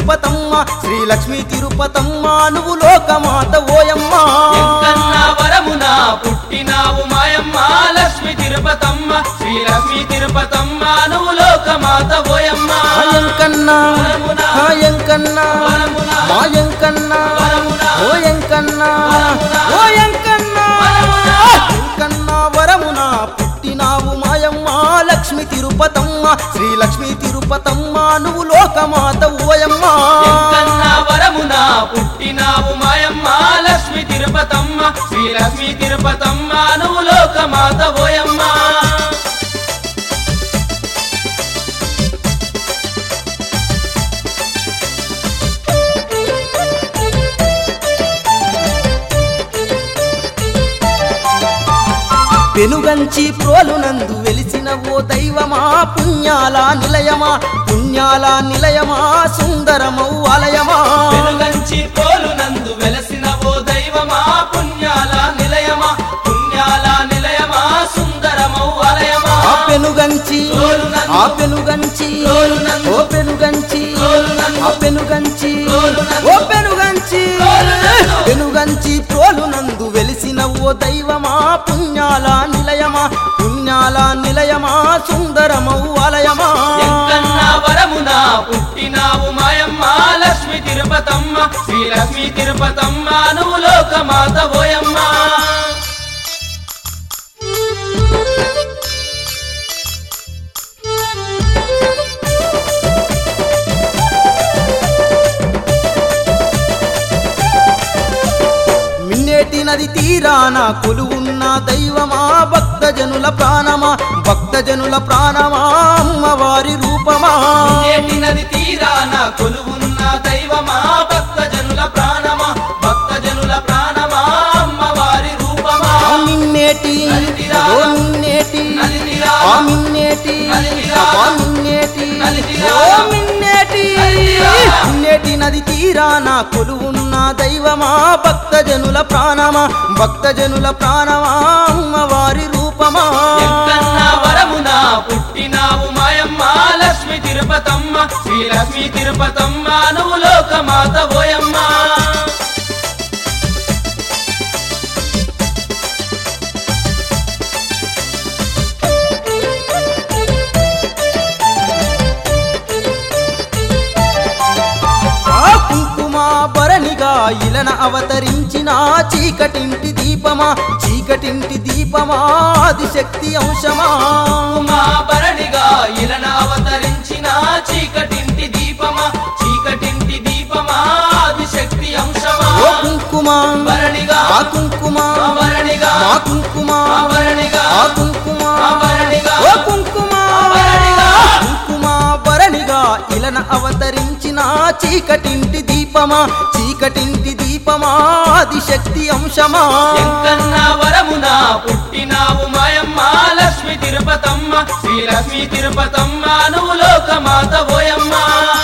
తిరుపతమ్మ శ్రీలక్ష్మి తిరుపతమ్మ నువ్వు లోకమాత ఓయమ్మ ఎంకన్న వరమున పుట్టినావు మాయమ్మ లక్ష్మి తిరుపతమ్మ శ్రీలక్ష్మి తిరుపతమ్మ నువ్వు లోకమాత ఓయమ్మ ఎంకన్నా ఎంకన్నా వరమున మా ఎంకన్నా వరమున ఓ ఎంకన్నా ఓ ఎంకన్నా వరమున ఎంకన్నా వరమున పుట్టినావు మాయమ్మ లక్ష్మి తిరుపతమ్మ శ్రీలక్ష్మి తిరుపతమ్మ నువ్వు లోకమాత ఓయమ్మ ఎంకన్న వరమున పుట్టినావు మాయమ్మ లక్ష్మి తిరుపతమ్మ శ్రీలక్ష్మి తిరుపతమ్మ నువ్వు లోకమాత ఓయమ్మ పెనుగంచి ప్రోలునందు వెలిసిన ఓ దైవమా పుణ్యాల నిలయమా పుణ్యాల నిలయమా సుందరమౌ ఆలయమా వెలుగంచి పోలు నందు వెలసిన ఓ దైవమా పుణ్యాల నిలయమా పుణ్యాల నిలయమా సుందరమౌ ఆలయమా ఆ పెనుగంచి ప్రోలునందు ఆ పెనుగంచి ప్రోలునందు ఓ పెనుగంచి ప్రోలునందు ఆ పెనుగంచి ప్రోలునందు ఓ పెనుగంచి ప్రోలునందు పెనుగంచి ప్రోలునందు వెలిసిన ఓ దైవమా పుణ్యాల నిలయమా పుణ్యాల నిలయమా సుందరమౌ ఆలయమా ఎంకన్న వరమున పుట్టినావు మాయమ్మ లక్ష్మి తిరుపతమ్మ శ్రీలక్ష్మి తిరుపతమ్మ నువ్వు లోకమాత ఓయమ్మ మిన్నేటి నది తీరాన కొలువున్న దైవమా భక్తజనుల ప్రాణమా భక్తజనుల ప్రాణమా అమ్మవారి రూపమా ఏటి నది తీరాన కొలువున్న దైవమా భక్తజనుల ప్రాణమా భక్తజనుల ప్రాణమా అమ్మవారి రూపమా ఆ మిన్నేటి ఓ మిన్నేటి నలినిరా ఆ మిన్నేటి నలినిరా ఆ మిన్నేటి నలినిరా ఓ మిన్నేటి నలినిరా మిన్నేటి నది తీరాన కొలువున్న దైవమా భక్తజనుల ప్రాణమా భక్తజనుల ప్రాణమా అమ్మవారి రూపమా ఎంకన్న వరమున పుట్టినావు మాయమ్మ లక్ష్మి తిరుపతమ్మ శ్రీలక్ష్మి తిరుపతమ్మ నువ్వు లోకమాత ఓయమ్మ ఆ కుంకుమ భరణిగా ఇలన అవతరించిన చీకటింటి దీపమా చీకటింటి దీపమా ఆదిశక్తి అంశమా ఉమా భరణిగా ఇలన అవతరించిన చీకటింటి దీపమా చీకటింటి దీపమా ఆదిశక్తి అంశమా ఓ కుంకుమ భరణిగా ఆ కుంకుమ భరణిగా మా కుంకుమ భరణిగా ఆ కుంకుమ భరణిగా ఓ కుంకుమ భరణిగా కుంకుమ భరణిగా ఇలన అవతరించిన చీకటింటి దీపమా చీకటింటి దీపమా ఆదిశక్తి అంశమా ఎంకన్న వరమున పుట్టినావు మాయమ్మ లక్ష్మి తిరుపతమ్మ శ్రీలక్ష్మి తిరుపతమ్మ నువ్వు లోకమాత ఓయమ్మ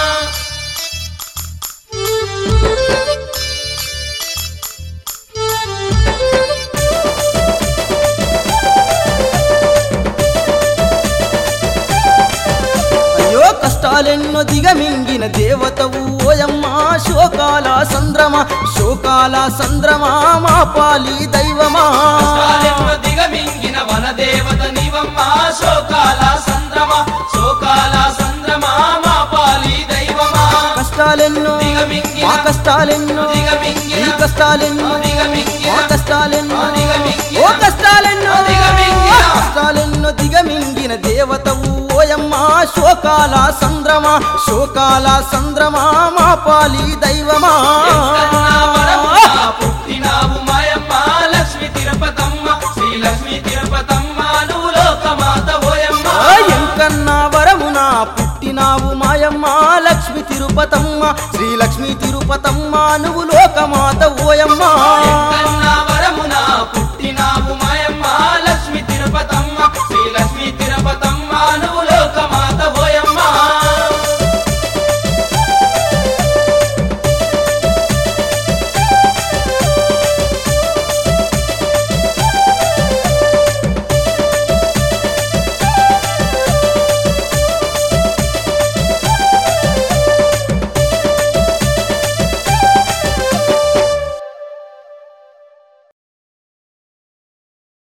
అయ్యో కష్టాలెన్నో దిగమింగిన దేవతవు ఓయమ్మ శోకాల సంద్రమ శోకాల సంద్రమా మా పాలి దైవమా కాలెన్నో దిగమింగిన వనదేవత నీవమ్మ శోకాల సంద్రమ శోకాల సంద్రమ మా పాలి దైవమా కష్టాలెన్నో దిగమింగిన మా కష్టాలెన్నో దిగమింగిన ఈ కష్టాలెన్నో దిగమింగిన మా కష్టాలెన్నో దిగమింగిన ఓ కష్టాలెన్నో దిగమింగిన కష్టాలెన్నో దిగమింగిన దేవతవు ఓయమ్మ శోకాల సంద్రమా శోకాల సంద్రమా మా పాలి దైవమా ఎంకన్నా వరమున పుట్టినావు మాయమ్మ లక్ష్మి తిరుపతమ్మ శ్రీలక్ష్మి తిరుపతమ్మ నువ్వు లోకమాత ఓయమ్మ ఆ ఎంకన్నా వరమున పుట్టినావు మాయమ్మ లక్ష్మి తిరుపతమ్మ శ్రీలక్ష్మి తిరుపతమ్మ నువ్వు లోకమాత ఓయమ్మ